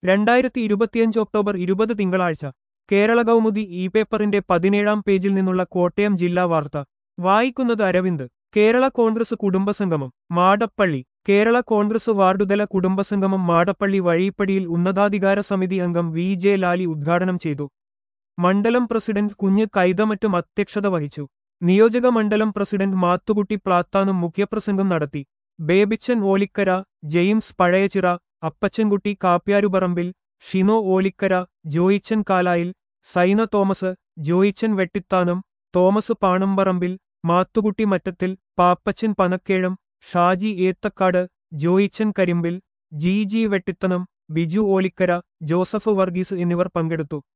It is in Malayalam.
രണ്ടായിരത്തി ഇരുപത്തിയഞ്ച് ഒക്ടോബർ ഇരുപത് തിങ്കളാഴ്ച കേരള കൗമുദി ഇ പേപ്പറിന്റെ പതിനേഴാം പേജിൽ നിന്നുള്ള കോട്ടയം ജില്ലാ വാർത്ത വായിക്കുന്നത് അരവിന്ദ് കേരള കോൺഗ്രസ് കുടുംബസംഗമം മാടപ്പള്ളി കേരള കോൺഗ്രസ് വാർഡുതല കുടുംബസംഗമം മാടപ്പള്ളി വഴിപ്പടിയിൽ ഉന്നതാധികാര സമിതി അംഗം വി ജെ ലാലി ഉദ്ഘാടനം ചെയ്തു മണ്ഡലം പ്രസിഡന്റ് കുഞ്ഞ് കൈതമറ്റും അധ്യക്ഷത വഹിച്ചു നിയോജക മണ്ഡലം പ്രസിഡന്റ് മാത്തുകുട്ടി പ്ലാത്താനും മുഖ്യപ്രസംഗം നടത്തി ബേബിച്ചൻ ഓലിക്കര ജെയിംസ് പഴയച്ചിറ അപ്പച്ചൻകുട്ടി കാപ്യാരുപറമ്പിൽ ഷിനോ ഓലിക്കര ജോയിച്ചൻ കാലായിൽ സൈന തോമസ് ജോയിച്ചൻ വെട്ടിത്താനം തോമസ് പാണമ്പറമ്പിൽ മാത്തുകുട്ടി മറ്റത്തിൽ പാപ്പച്ചൻ പനക്കേഴം ഷാജി ഏത്തക്കാട് ജോയിച്ചൻ കരിമ്പിൽ ജി ജി വെട്ടിത്തനം ബിജു ഓലിക്കര ജോസഫ് വർഗീസ് എന്നിവർ പങ്കെടുത്തു